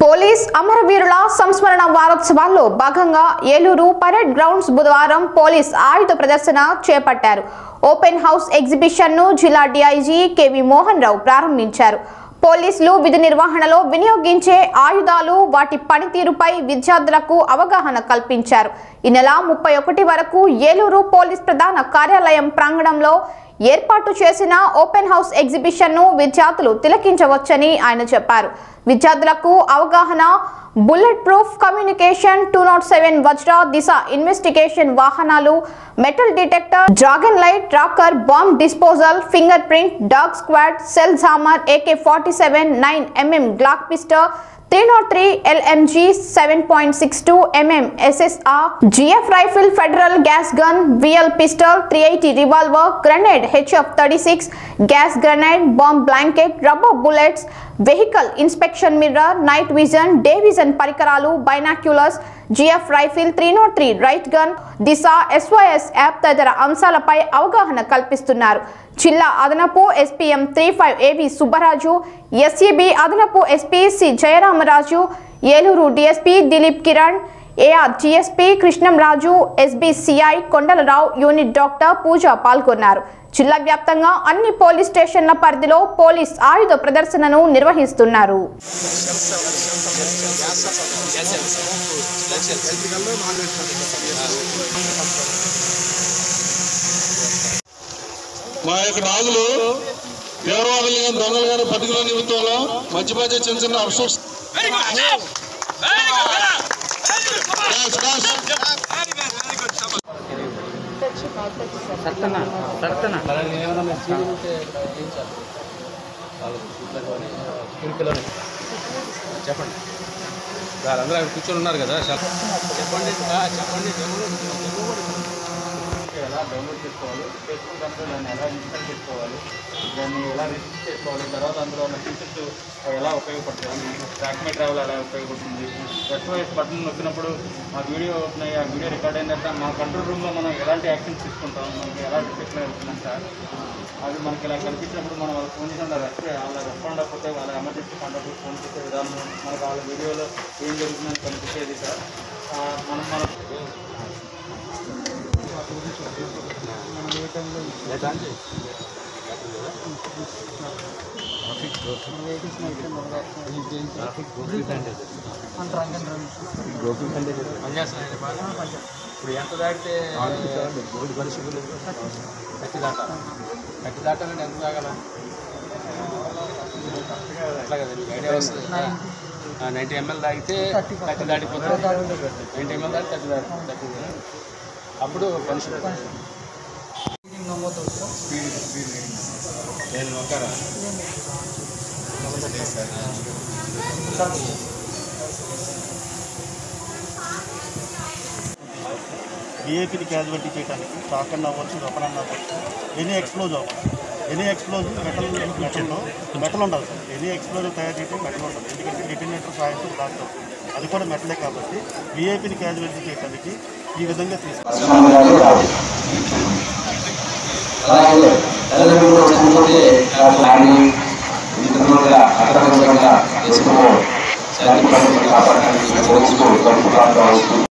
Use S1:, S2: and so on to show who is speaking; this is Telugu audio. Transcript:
S1: పోలీస్ అమరవీరుల సంస్మరణ వారోత్సవాల్లో భాగంగా ఏలూరు పరేడ్ గ్రౌండ్స్ బుధవారం పోలీస్ ఆయుధ ప్రదర్శన చేపట్టారు ఓపెన్ హౌస్ ఎగ్జిబిషన్ ను జిల్లా డిఐజీ కెవి మోహన్ రావు ప్రారంభించారు పోలీసులు విధి నిర్వహణలో వినియోగించే ఆయుధాలు వాటి పనితీరుపై విద్యార్థులకు అవగాహన కల్పించారు ఈ నెల ముప్పై ఒకటి వరకు ఏలూరు పోలీస్ ప్రధాన కార్యాలయం ప్రాంగణంలో ఏర్పాటు చేసిన ఓపెన్ హౌస్ ఎగ్జిబిషన్ ను విద్యార్థులు తిలకించవచ్చని ఆయన చెప్పారు విద్యార్థులకు అవగాహన bullet proof communication two nought seven Vajra Disha investigation వాహనాలు metal detector dragon light tracker bomb disposal finger print dog squad cell jammer AK forty seven nine MM Glock pistol three nought three LMG seven point six two MM SSR GF rifle federal gas gun VL pistol three eighty revolver grenade HF thirty six gas grenade bomb blanket rubber bullets vehicle inspection mirror night vision day vision పరికరాలు binoculars GF rifle three nought three riot gun Disha SYS app తదితర అంశాలపై అవగాహన కల్పిస్తున్నారు జిల్లా అదనపు SPM three five AV Subbaraju SEB అదనపు SP C Jayaramaraju Eluru DSP Dileep Kiran AR GSP Krishnamraju SBCI Kondalarao unit doctor Pooja పాల్గొన్నారు జిల్లా వ్యాప్తంగా అన్ని పోలీస్ స్టేషన్ల పరిధిలో పోలీస్ ఆయుధ ప్రదర్శనను నిర్వహిస్తున్నారు
S2: మా యొక్క నాగులు తీవ్రవాదులు కానీ దొంగలు కానీ పట్టుకుల నిమిత్తంలో మధ్య మధ్య చిన్న చిన్న అబ్సర్స్
S3: సర్తన సర్తన
S4: చెప్పండి వాళ్ళందరూ అక్కడ కూర్చొని ఉన్నారు కదా చెప్పండి చెప్పండి
S3: ఎలా డౌన్లోడ్ చేసుకోవాలి ఫేస్బుక్ దాంట్లో దాన్ని ఎలా ఇన్స్టాల్ చేసుకోవాలి దాన్ని ఎలా రిజిస్టర్ చేసుకోవాలి తర్వాత అందులో ఉన్న ఫీచర్స్ ఎలా ఉపయోగపడతాయి ట్రాక్ మై ట్రావెల్ ఎలా ఉపయోగపడుతుంది ఎస్ఓఎస్ బటన్ నొక్కినప్పుడు ఆ వీడియో అవుతున్నాయి ఆ వీడియో రికార్డ్ అయిన తర్వాత మా కంట్రోల్ రూమ్లో మనం ఎలాంటి యాక్షన్స్ తీసుకుంటాం మనకి ఎలా డిసిప్లిన్ అవుతుందంట అది మనకి ఇలా కనిపించినప్పుడు మనం వాళ్ళకి ఫోన్ చేసి వాళ్ళ రెస్పాండ్ వాళ్ళ రెస్పాండ్ అవ్వకపోతే వాళ్ళ ఎమర్జెన్సీ కాంటాక్ట్ ఫోన్ చేసే విధానం మనకు వాళ్ళ వీడియోలో ఏం జరుగుతుందని కనిపించేది సార్ ఆ, మనం మన
S4: ఇప్పుడు ఎంత దాటితే బోర్డు పరిస్థితులు కట్టి దాటాలి కట్టి దాటాలంటే ఎంత తాగాల అట్లా కదండి ఐడియా వస్తుంది నైంటీ ఎంఎల్ తాగితే కట్టి దాటిపోతుంది నైంటీ ఎంఎల్ దాటి కట్టి దాటి కట్టి అప్పుడు పనిష్మెంట్ స్పీడ్ స్పీడ్ నేను నొక్కారా
S5: విఐపీని క్యాజువాలిటీ చేయడానికి టాకన్ అవ్వచ్చు వెపన్ అన్న అవ్వచ్చు ఎనీ ఎక్స్ప్లోజ్ అవ్వచ్చు ఎనీ ఎక్స్ప్లోజ్ మెటల్ మెటల్లో మెటల్ ఉండాలి సార్ ఎనీ ఎక్స్ప్లోజ్ తయారు చేయడం మెటల్ ఉండాలి ఎందుకంటే డిటనేటర్ సహాయంతో బ్లాస్ట్ అవుతుంది అది కూడా మెటలే కాబట్టి విఐపీని క్యాజువాలిటీ చేయడానికి ఈ విధంగా తీసుకుంటాం
S6: అలాగే తల్లిదండ్రులు చనిపోతే ఫ్యామిలీ మిత్రులుగా అక్రమంగా చేసుకుని శాంతి కాపాడడానికి రోజుకు గడుపుతాం కావచ్చు